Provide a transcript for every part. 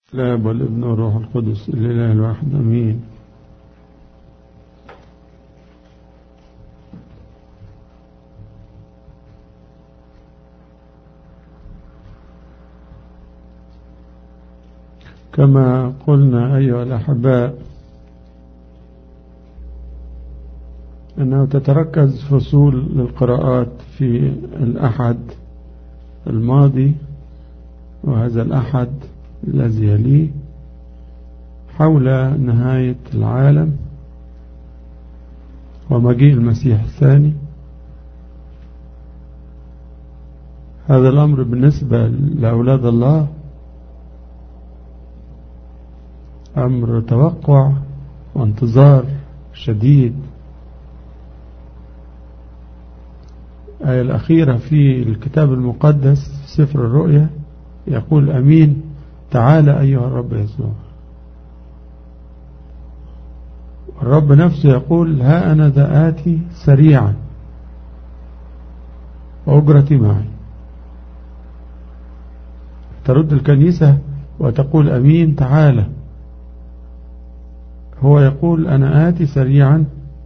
الاب والابن والروح القدس الاله الواحد امين كما قلنا ايها الاحباء انه تتركز فصول للقراءات في الاحد الماضي وهذا الاحد الذي يليه حول نهاية العالم ومجيء المسيح الثاني هذا الأمر بالنسبة لأولاد الله أمر توقع وانتظار شديد الآية الأخيرة في الكتاب المقدس في سفر الرؤيا يقول أمين تعالى أيها الرب يسوع الرب نفسه يقول ها أنا ذا آتي سريعا وأجرتي معي ترد الكنيسة وتقول أمين تعالى هو يقول أنا آتي سريعا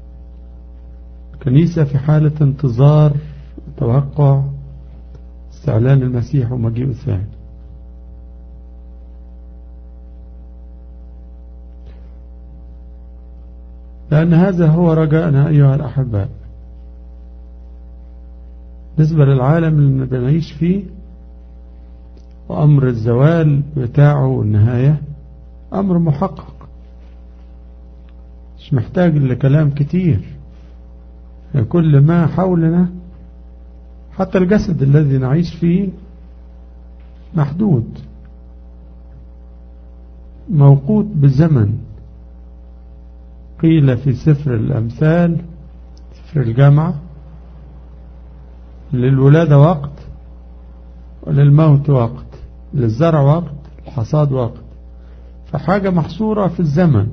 كنيسة في حالة انتظار توقع استعلان المسيح ومجيء الثاني لأن هذا هو رجاءنا أيها الأحباء بالنسبة للعالم اللي بنعيش فيه وأمر الزوال بتاعه والنهاية أمر محقق مش محتاج لكلام كتير كل ما حولنا حتى الجسد الذي نعيش فيه محدود موقوت بالزمن قيل في سفر الأمثال سفر الجامعة للولادة وقت وللموت وقت للزرع وقت الحصاد وقت فحاجة محصورة في الزمن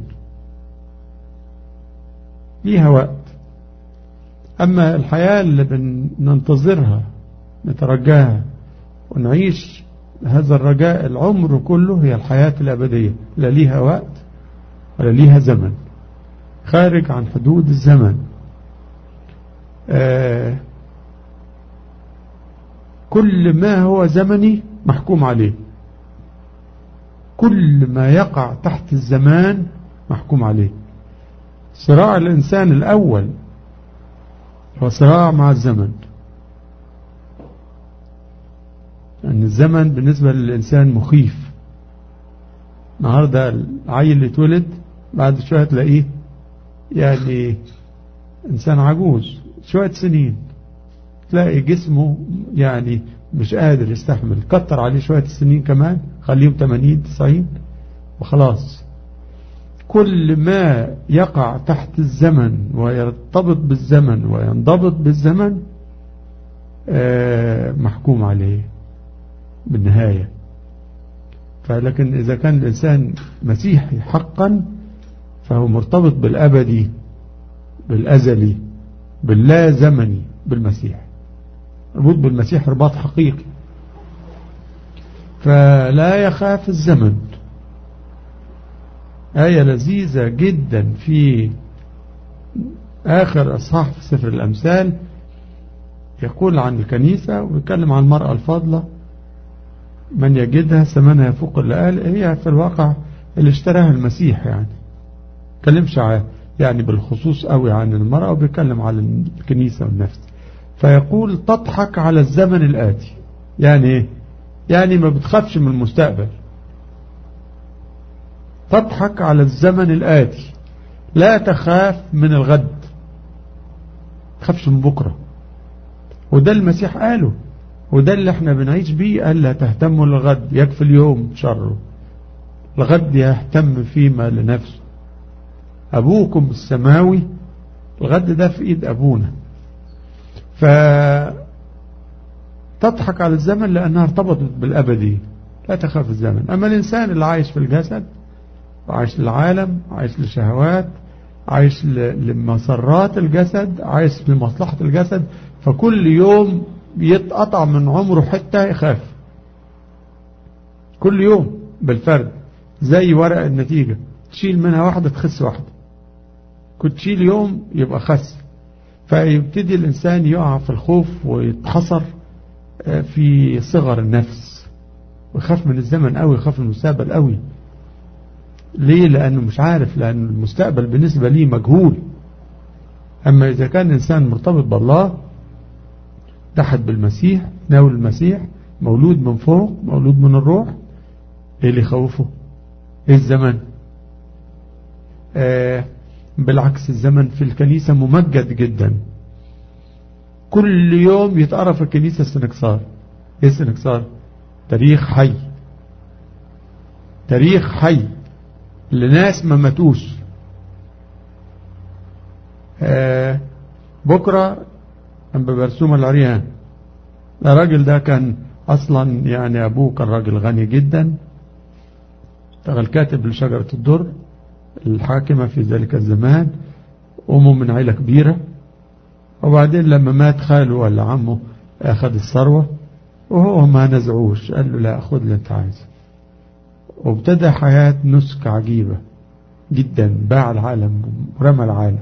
ليها وقت أما الحياة اللي بننتظرها نترجاها ونعيش هذا الرجاء العمر كله هي الحياة الأبدية لا ليها وقت ولا ليها زمن خارج عن حدود الزمن آه كل ما هو زمني محكوم عليه كل ما يقع تحت الزمان محكوم عليه صراع الإنسان الأول هو صراع مع الزمن أن الزمن بالنسبة للإنسان مخيف النهاردة العيل اللي اتولد بعد شوية تلاقيه يعني إنسان عجوز شوية سنين تلاقي جسمه يعني مش قادر يستحمل كتر عليه شوية السنين كمان خليهم 80 90 وخلاص كل ما يقع تحت الزمن ويرتبط بالزمن وينضبط بالزمن محكوم عليه بالنهاية فلكن إذا كان الإنسان مسيحي حقا فهو مرتبط بالأبدي بالأزلي باللا زمني بالمسيح مربوط بالمسيح رباط حقيقي فلا يخاف الزمن آية لذيذة جدا في آخر أصحاح في سفر الأمثال يقول عن الكنيسة ويتكلم عن المرأة الفاضلة من يجدها ثمنها فوق اللي قال هي في الواقع اللي اشتراها المسيح يعني كلمش يعني بالخصوص قوي عن المرأة وبيتكلم على الكنيسة والنفس فيقول تضحك على الزمن الآتي يعني ايه يعني ما بتخافش من المستقبل تضحك على الزمن الآتي لا تخاف من الغد تخافش من بكرة وده المسيح قاله وده اللي احنا بنعيش بيه قال لا تهتموا للغد يكفي اليوم شره الغد يهتم فيما لنفسه أبوكم السماوي الغد ده في إيد أبونا ف تضحك على الزمن لأنها ارتبطت بالأبدي لا تخاف الزمن أما الإنسان اللي عايش في الجسد عايش للعالم عايش لشهوات عايش لمسرات الجسد عايش لمصلحة الجسد فكل يوم يتقطع من عمره حتة يخاف كل يوم بالفرد زي ورق النتيجة تشيل منها واحدة تخس واحدة كنت تشيل يوم يبقى خس فيبتدي الإنسان يقع في الخوف ويتحصر في صغر النفس ويخاف من الزمن قوي يخاف من المستقبل قوي ليه لأنه مش عارف لأن المستقبل بالنسبة ليه مجهول أما إذا كان الإنسان مرتبط بالله تحت بالمسيح ناول المسيح مولود من فوق مولود من الروح ايه اللي يخوفه ايه الزمن آه بالعكس الزمن في الكنيسة ممجد جدا كل يوم يتقرا في الكنيسة السنكسار ايه السنكسار تاريخ حي تاريخ حي لناس ما ماتوش آه بكرة أنبا برسوم العريان الراجل ده كان أصلا يعني أبوه كان راجل غني جدا اشتغل كاتب لشجرة الدر الحاكمة في ذلك الزمان أمه من عيلة كبيرة وبعدين لما مات خاله ولا عمه أخذ الثروة وهو ما نزعوش قال له لا أخذ اللي أنت عايزه وابتدى حياة نسك عجيبة جدا باع العالم ورمى العالم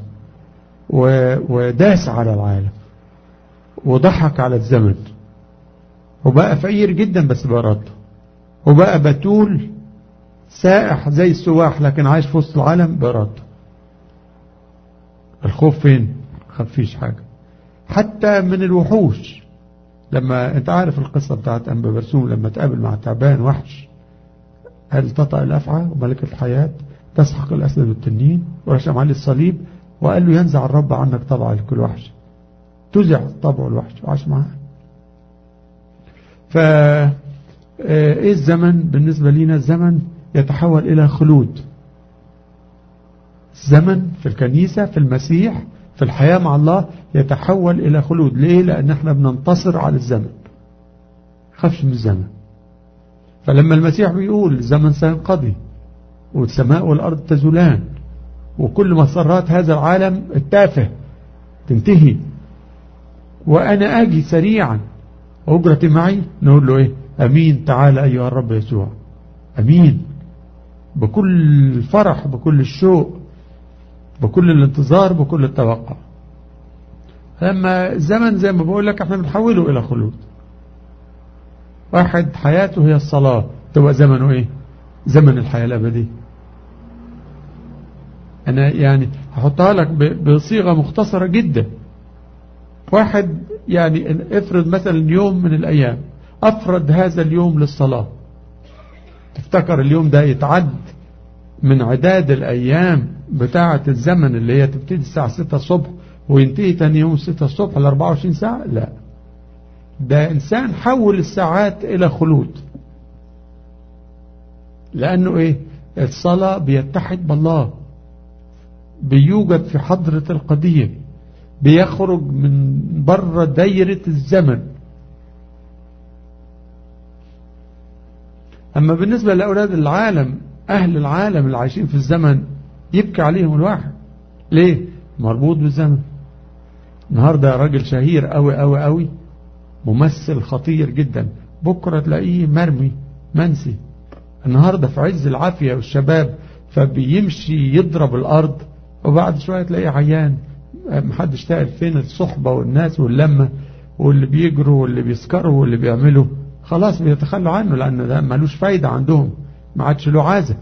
وداس على العالم وضحك على الزمن وبقى فقير جدا بس بإرادته وبقى بتول سائح زي السواح لكن عايش في وسط العالم بإرادته الخوف فين خفيش حاجة حتى من الوحوش لما انت عارف القصة بتاعت أنبا برسوم لما تقابل مع تعبان وحش هل تطأ الأفعى وملكة الحياة تسحق الأسد والتنين ورشم عليه الصليب وقال له ينزع الرب عنك طبع لكل وحش تزع طبع الوحش وعاش معاه ف ايه الزمن بالنسبة لنا الزمن يتحول إلى خلود الزمن في الكنيسة في المسيح في الحياة مع الله يتحول إلى خلود ليه لأن احنا بننتصر على الزمن خافش من الزمن فلما المسيح بيقول الزمن سينقضي والسماء والأرض تزولان وكل مسرات هذا العالم التافه تنتهي وأنا أجي سريعا أجرتي معي نقول له إيه أمين تعالى أيها الرب يسوع أمين بكل فرح بكل الشوق بكل الانتظار بكل التوقع لما الزمن زي ما بقول لك احنا بنحوله إلى خلود واحد حياته هي الصلاة تبقى زمنه ايه زمن الحياة الأبدية أنا يعني هحطها لك بصيغة مختصرة جدا واحد يعني افرض مثلا يوم من الأيام أفرد هذا اليوم للصلاة تفتكر اليوم ده يتعد من عداد الأيام بتاعة الزمن اللي هي تبتدي الساعة 6 الصبح وينتهي تاني يوم 6 الصبح ل 24 ساعة لا ده إنسان حول الساعات إلى خلود لأنه إيه الصلاة بيتحد بالله بيوجد في حضرة القديم بيخرج من بره دايرة الزمن أما بالنسبة لأولاد العالم أهل العالم اللي عايشين في الزمن يبكي عليهم الواحد ليه مربوط بالزمن النهاردة راجل شهير قوي قوي قوي ممثل خطير جدا بكرة تلاقيه مرمي منسي النهاردة في عز العافية والشباب فبيمشي يضرب الأرض وبعد شوية تلاقيه عيان محدش تعرف فين الصحبة والناس واللمة واللي بيجروا واللي بيسكروا واللي بيعملوا خلاص بيتخلوا عنه لأن ده ملوش فايدة عندهم ما عادش له عازة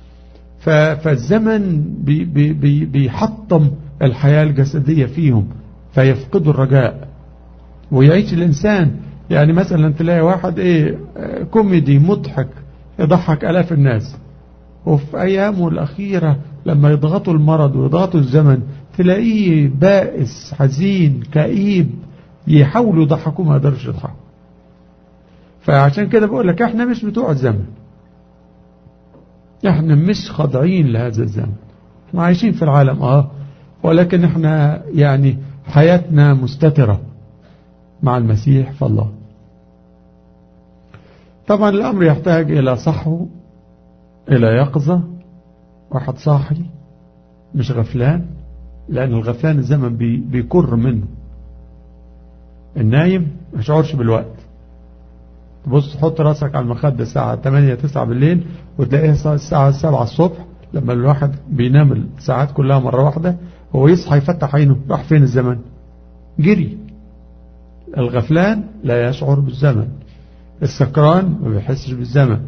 فالزمن بي بي بي بيحطم الحياة الجسدية فيهم فيفقدوا الرجاء ويعيش الإنسان يعني مثلا تلاقي واحد ايه كوميدي مضحك يضحك ألاف الناس وفي أيامه الأخيرة لما يضغطوا المرض ويضغطوا الزمن تلاقيه بائس حزين كئيب يحاولوا يضحكوا ما يقدرش يضحكوا فعشان كده بقول لك احنا مش بتوع الزمن احنا مش خاضعين لهذا الزمن احنا عايشين في العالم اه ولكن احنا يعني حياتنا مستترة مع المسيح فالله طبعا الأمر يحتاج إلى صحو إلى يقظة واحد صاحي مش غفلان لأن الغفلان الزمن بي بيكر منه النايم ما يشعرش بالوقت تبص تحط راسك على المخدة الساعة 8 9 بالليل وتلاقيها الساعة 7 الصبح لما الواحد بينام الساعات كلها مرة واحدة هو يصحى يفتح عينه راح فين الزمن جري الغفلان لا يشعر بالزمن السكران ما بيحسش بالزمن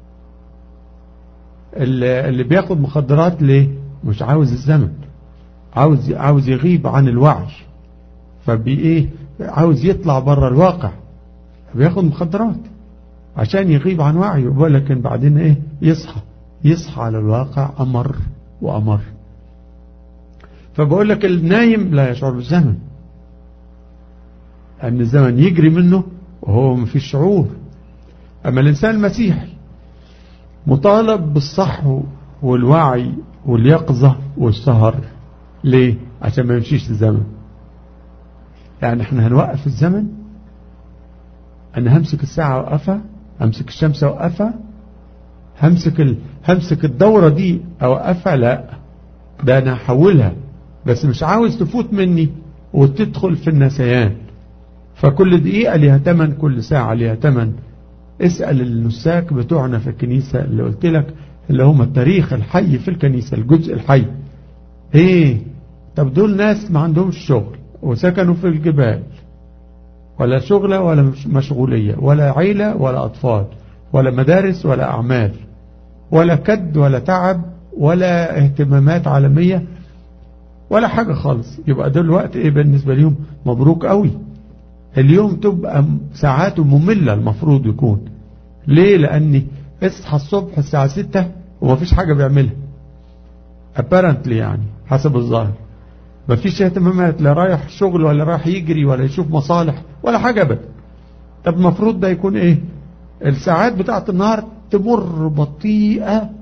اللي بياخد مخدرات ليه مش عاوز الزمن عاوز عاوز يغيب عن الوعي فبي ايه عاوز يطلع بره الواقع بياخد مخدرات عشان يغيب عن وعيه ولكن بعدين ايه يصحى يصحى على الواقع امر وامر فبقول لك النايم لا يشعر بالزمن أن الزمن يجري منه وهو ما فيش شعور أما الإنسان المسيحي مطالب بالصحو والوعي واليقظة والسهر ليه؟ عشان ما يمشيش الزمن يعني احنا هنوقف الزمن أنا همسك الساعة وقفها همسك الشمس وقفها همسك ال... همسك الدورة دي أوقفها لا ده أنا هحولها بس مش عاوز تفوت مني وتدخل في النسيان فكل دقيقة ليها تمن كل ساعة ليها تمن اسأل النساك بتوعنا في الكنيسة اللي قلت لك اللي هم التاريخ الحي في الكنيسة الجزء الحي ايه طب دول ناس ما عندهمش شغل وسكنوا في الجبال ولا شغلة ولا مشغولية ولا عيلة ولا أطفال ولا مدارس ولا أعمال ولا كد ولا تعب ولا اهتمامات عالمية ولا حاجة خالص يبقى ده الوقت ايه بالنسبة ليهم مبروك قوي اليوم تبقى ساعاته مملة المفروض يكون ليه لاني اصحى الصبح الساعة ستة وما فيش حاجة بيعملها apparently يعني حسب الظاهر ما فيش اهتمامات لا رايح شغل ولا رايح يجري ولا يشوف مصالح ولا حاجة ابدا طب المفروض ده يكون ايه الساعات بتاعت النهار تمر بطيئة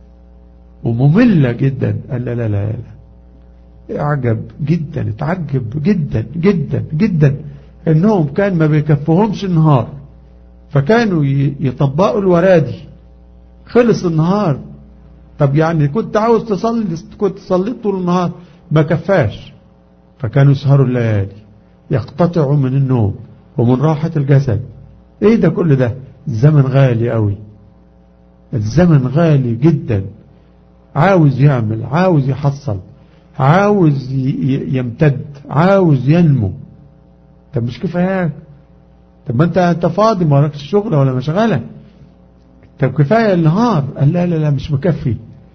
ومملة جدا لا لا لا لا اعجب جدا اتعجب جدا جدا جدا انهم كان ما بيكفهمش النهار فكانوا يطبقوا الورادي خلص النهار طب يعني كنت عاوز تصلي كنت صليت طول النهار ما كفاش فكانوا يسهروا الليالي يقتطعوا من النوم ومن راحة الجسد ايه ده كل ده الزمن غالي قوي الزمن غالي جدا عاوز يعمل عاوز يحصل عاوز يمتد عاوز ينمو طب مش كفاياك طب ما انت انت فاضي ما وراكش شغل ولا مشغله طب كفايه النهار قال لا لا لا مش مكفي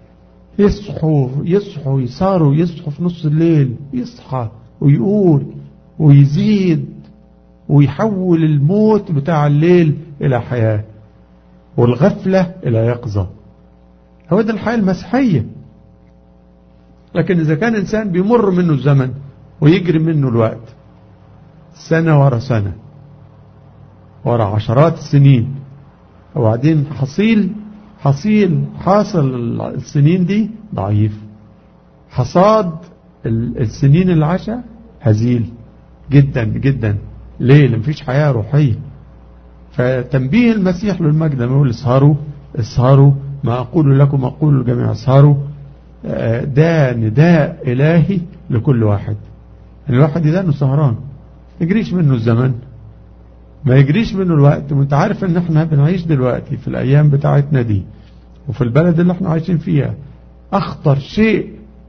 يصحوا يصحوا يساروا يصحوا في نص الليل يصحى ويقول ويزيد ويحول الموت بتاع الليل إلى حياة والغفلة إلى يقظة هو ده الحياة المسيحية لكن إذا كان إنسان بيمر منه الزمن ويجري منه الوقت سنة ورا سنة ورا عشرات السنين وبعدين حصيل حصيل حاصل السنين دي ضعيف حصاد السنين اللي عاشها هزيل جدا جدا ليه لان مفيش حياة روحية فتنبيه المسيح للمجد لما يقول اسهروا اسهروا ما أقول لكم أقول للجميع اسهروا ده نداء إلهي لكل واحد الواحد ده انه سهران ما يجريش منه الزمن ما يجريش منه الوقت وانت عارف ان احنا بنعيش دلوقتي في الايام بتاعتنا دي وفي البلد اللي احنا عايشين فيها اخطر شيء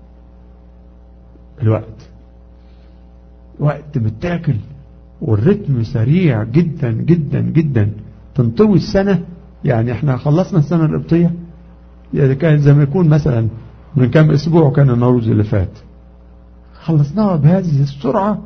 الوقت وقت متاكل والرتم سريع جدا جدا جدا تنطوي السنة يعني احنا خلصنا السنة القبطية يعني كان زي ما يكون مثلا من كام اسبوع كان النوروز اللي فات خلصناها بهذه السرعة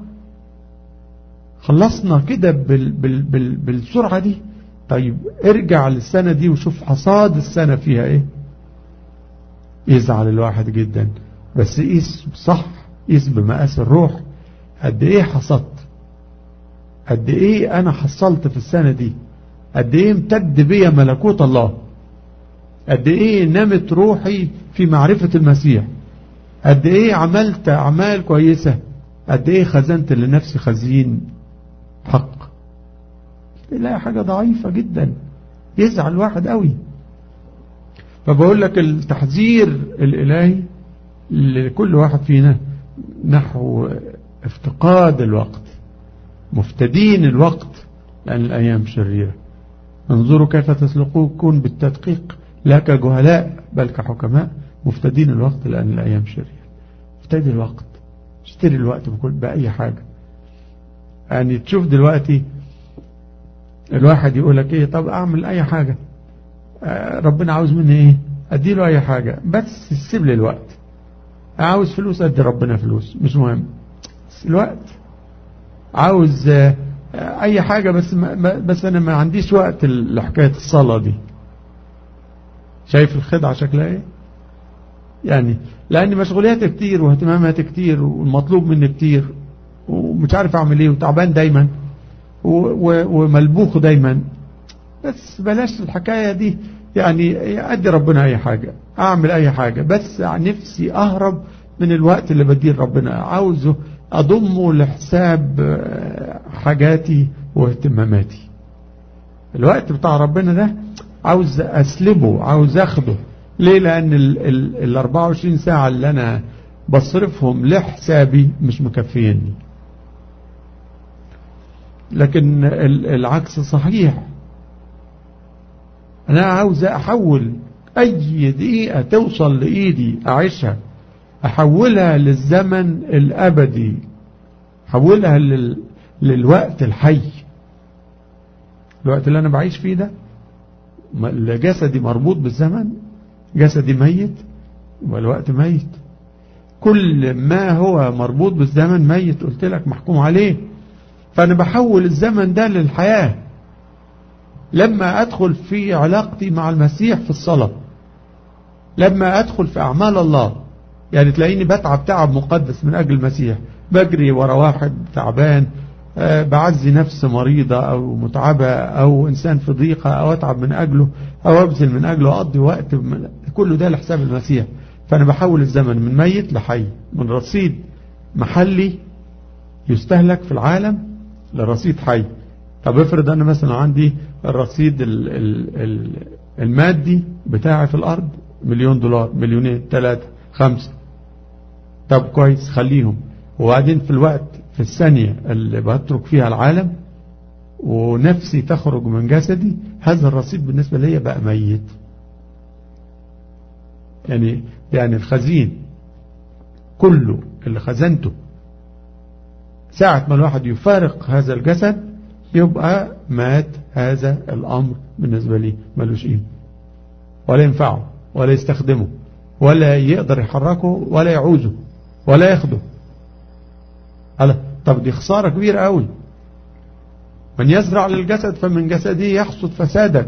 خلصنا كده بال بال بال بالسرعة دي طيب ارجع للسنة دي وشوف حصاد السنة فيها ايه يزعل الواحد جدا بس قيس صح قيس بمقاس الروح قد ايه حصدت قد ايه انا حصلت في السنة دي قد ايه امتد بيا ملكوت الله قد ايه نمت روحي في معرفة المسيح قد ايه عملت اعمال كويسة قد ايه خزنت لنفسي خزين حق لا حاجة ضعيفة جدا يزعل واحد قوي فبقول لك التحذير الإلهي لكل واحد فينا نحو افتقاد الوقت مفتدين الوقت لأن الأيام شريرة انظروا كيف تسلكون بالتدقيق لا كجهلاء بل كحكماء مفتدين الوقت لأن الأيام شرير افتدي الوقت اشتري الوقت بكل بأي حاجة يعني تشوف دلوقتي الواحد يقول لك ايه طب اعمل اي حاجة آه ربنا عاوز مني ايه اديله اي حاجة بس سيب لي الوقت عاوز فلوس ادي ربنا فلوس مش مهم بس الوقت عاوز آه اي حاجة بس ما بس انا ما عنديش وقت لحكاية الصلاة دي شايف الخدعة شكلها ايه يعني لان مشغوليات كتير واهتمامات كتير والمطلوب مني كتير ومش عارف اعمل ايه وتعبان دايما وملبوخ دايما بس بلاش الحكاية دي يعني ادي ربنا اي حاجة اعمل اي حاجة بس نفسي اهرب من الوقت اللي بديه ربنا عاوزه اضمه لحساب حاجاتي واهتماماتي الوقت بتاع ربنا ده عاوز اسلبه عاوز اخده ليه لان ال ال ال 24 ساعة اللي انا بصرفهم لحسابي مش مكفيني لكن العكس صحيح انا عاوز احول اي دقيقة توصل لايدي اعيشها احولها للزمن الابدي احولها لل... للوقت الحي الوقت اللي انا بعيش فيه ده جسدي مربوط بالزمن جسدي ميت والوقت ميت كل ما هو مربوط بالزمن ميت قلت لك محكوم عليه فأنا بحول الزمن ده للحياة لما أدخل في علاقتي مع المسيح في الصلاة لما أدخل في أعمال الله يعني تلاقيني بتعب تعب مقدس من أجل المسيح بجري ورا واحد تعبان أه بعزي نفس مريضة أو متعبة أو إنسان في ضيقة أو أتعب من أجله أو أبذل من أجله أقضي وقت من كله ده لحساب المسيح فأنا بحول الزمن من ميت لحي من رصيد محلي يستهلك في العالم لرصيد حي طب افرض أنا مثلا عندي الرصيد ال ال ال المادي بتاعي في الأرض مليون دولار مليونين ثلاثة خمسة طب كويس خليهم وبعدين في الوقت في الثانية اللي بترك فيها العالم ونفسي تخرج من جسدي هذا الرصيد بالنسبة لي بقى ميت يعني يعني الخزين كله اللي خزنته ساعة ما الواحد يفارق هذا الجسد يبقى مات هذا الأمر بالنسبة لي ملوش قيمة ولا ينفعه ولا يستخدمه ولا يقدر يحركه ولا يعوزه ولا ياخده هلا طب دي خسارة كبيرة قوي من يزرع للجسد فمن جسده يحصد فسادا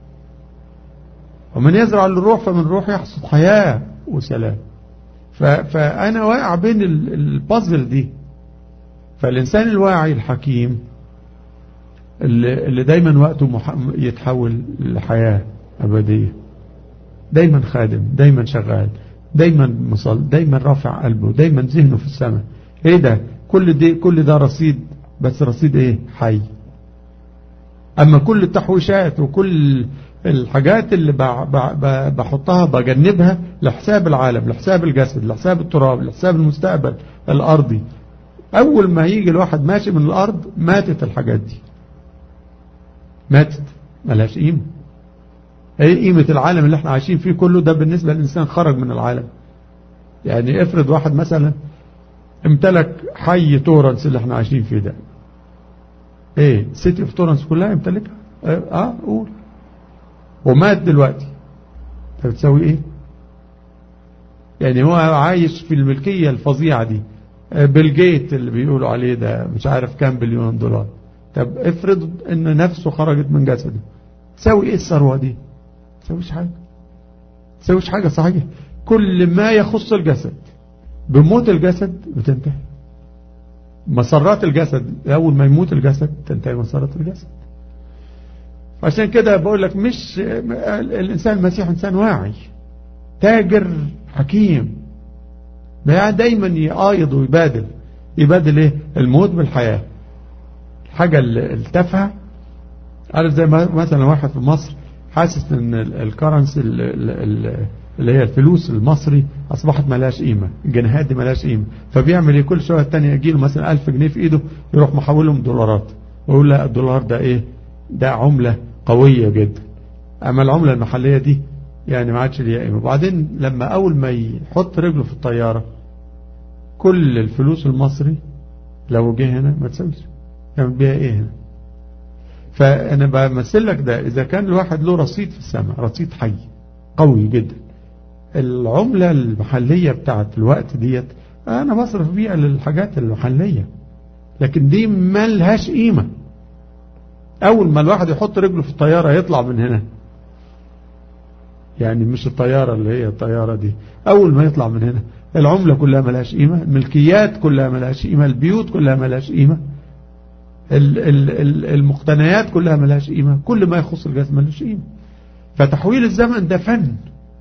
ومن يزرع للروح فمن روح يحصد حياة وسلام فأنا واقع بين البازل دي فالإنسان الواعي الحكيم اللي, اللي دايما وقته يتحول لحياة أبدية دايما خادم دايما شغال دايما مصل دايما رافع قلبه دايما ذهنه في السماء ايه ده كل ده كل ده رصيد بس رصيد ايه حي اما كل التحويشات وكل الحاجات اللي بحطها بجنبها لحساب العالم لحساب الجسد لحساب التراب لحساب المستقبل الارضي اول ما يجي الواحد ماشي من الارض ماتت الحاجات دي ماتت ملهاش قيمه ايه قيمة العالم اللي احنا عايشين فيه كله ده بالنسبة للإنسان خرج من العالم يعني افرض واحد مثلا امتلك حي تورنس اللي احنا عايشين فيه ده ايه سيتي اوف تورنس كلها يمتلكها اه, اه قول ومات دلوقتي فبتسوي ايه يعني هو عايش في الملكية الفظيعة دي بيل جيت اللي بيقولوا عليه ده مش عارف كام بليون دولار طب افرض ان نفسه خرجت من جسده تسوي ايه الثروة دي تسويش حاجة تسويش حاجة صحيح كل ما يخص الجسد بموت الجسد بتنتهي مسرات الجسد أول ما يموت الجسد تنتهي مسرات الجسد عشان كده بقول لك مش الإنسان المسيح إنسان واعي تاجر حكيم دايما يقايض ويبادل يبادل ايه الموت بالحياة الحاجة التافهة عارف زي مثلا واحد في مصر حاسس ان الكرنسي اللي هي الفلوس المصري اصبحت ملاش قيمه الجنيهات دي ملاش قيمه فبيعمل ايه كل شويه الثانيه يجي له مثلا 1000 جنيه في ايده يروح محولهم دولارات ويقول لا الدولار ده ايه ده عمله قوية جدا أما العملة المحلية دي يعني ما عادش ليها قيمة وبعدين لما أول ما يحط رجله في الطيارة كل الفلوس المصري لو جه هنا ما تسويش يعمل بيها إيه هنا فأنا بمثل لك ده إذا كان الواحد له رصيد في السماء رصيد حي قوي جدا العملة المحلية بتاعت الوقت ديت أنا بصرف بيها للحاجات المحلية لكن دي ما لهاش قيمة أول ما الواحد يحط رجله في الطيارة يطلع من هنا يعني مش الطيارة اللي هي الطيارة دي أول ما يطلع من هنا العملة كلها ملهاش قيمة الملكيات كلها ملهاش قيمة البيوت كلها ملهاش قيمة المقتنيات كلها ملهاش قيمة كل ما يخص الجسد ملهاش قيمة فتحويل الزمن ده فن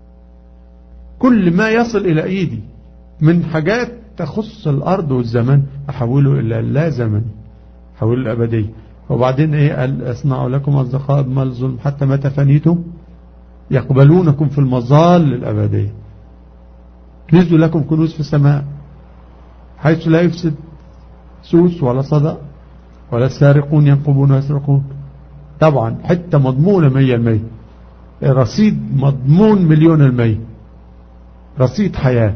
كل ما يصل إلى إيدي من حاجات تخص الأرض والزمن أحوله إلى لا زمن أحوله الأبدية وبعدين إيه قال أصنعوا لكم أصدقاء بما الظلم حتى متى فنيتم يقبلونكم في المظال الأبدية كنزوا لكم كنوز في السماء حيث لا يفسد سوس ولا صدى ولا السارقون ينقبون ويسرقون طبعا حتة مضمونة مية المية رصيد مضمون مليون المية رصيد حياة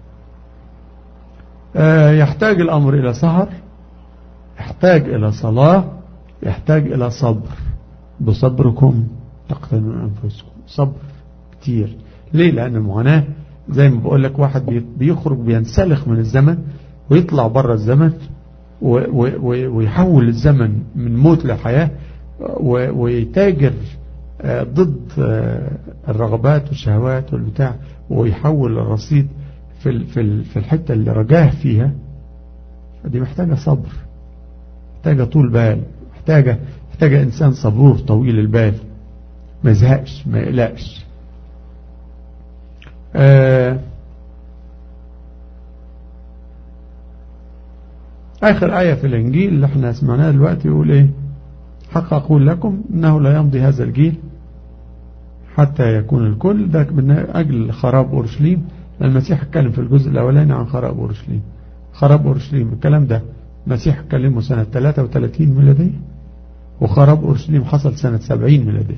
يحتاج الأمر إلى سهر يحتاج إلى صلاة يحتاج إلى صبر بصبركم تقتلون أنفسكم صبر كتير ليه لأن المعاناة زي ما بقول لك واحد بيخرج بينسلخ من الزمن ويطلع بره الزمن ويحول الزمن من موت لحياة ويتاجر ضد الرغبات والشهوات والبتاع ويحول الرصيد في في الحتة اللي رجاه فيها دي محتاجة صبر محتاجة طول بال محتاجة محتاجة إنسان صبور طويل البال ما يزهقش ما يقلقش آه آخر آية في الإنجيل اللي احنا سمعناها دلوقتي يقول إيه حق أقول لكم إنه لا يمضي هذا الجيل حتى يكون الكل ده من أجل خراب أورشليم المسيح اتكلم في الجزء الأولاني عن خراب أورشليم خراب أورشليم الكلام ده المسيح اتكلمه سنة 33 ميلادية وخراب أورشليم حصل سنة 70 ميلادية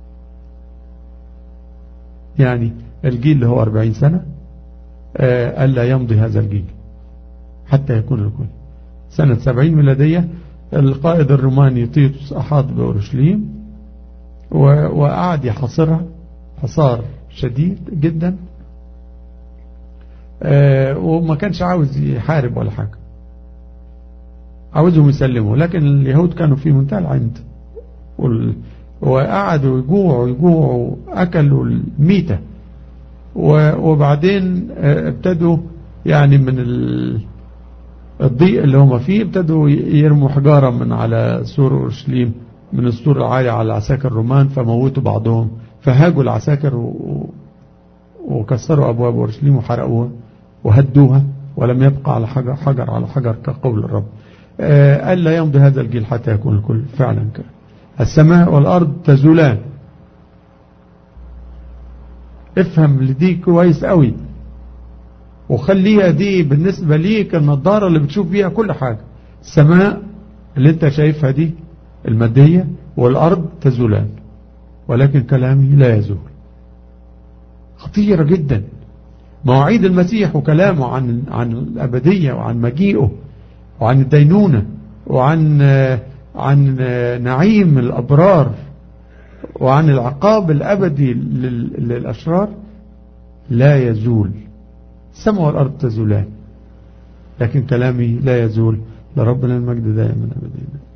يعني الجيل اللي هو 40 سنة آه ألا يمضي هذا الجيل حتى يكون الكل سنة 70 ميلادية القائد الروماني تيتوس أحاط بأورشليم وقعد يحاصرها حصار شديد جدا آه وما كانش عاوز يحارب ولا حاجة عاوزهم يسلموا لكن اليهود كانوا في منتهى العند وقعدوا يجوعوا يجوعوا أكلوا الميتة وبعدين ابتدوا يعني من الضيق اللي هم فيه ابتدوا يرموا حجارة من على سور أورشليم من السور العالية على عساكر الرومان فموتوا بعضهم فهاجوا العساكر وكسروا أبواب أورشليم وحرقوها وهدوها ولم يبقى على حجر, حجر على حجر كقول الرب قال لا يمضي هذا الجيل حتى يكون الكل فعلا كان السماء والأرض تزولان افهم لدي كويس قوي وخليها دي بالنسبة ليك النظارة اللي بتشوف بيها كل حاجة السماء اللي انت شايفها دي المادية والأرض تزولان ولكن كلامي لا يزول خطيرة جدا مواعيد المسيح وكلامه عن عن الأبدية وعن مجيئه وعن الدينونة وعن عن نعيم الأبرار وعن العقاب الأبدي للأشرار لا يزول السماء والأرض تزولان لكن كلامي لا يزول لربنا المجد دائما أبدا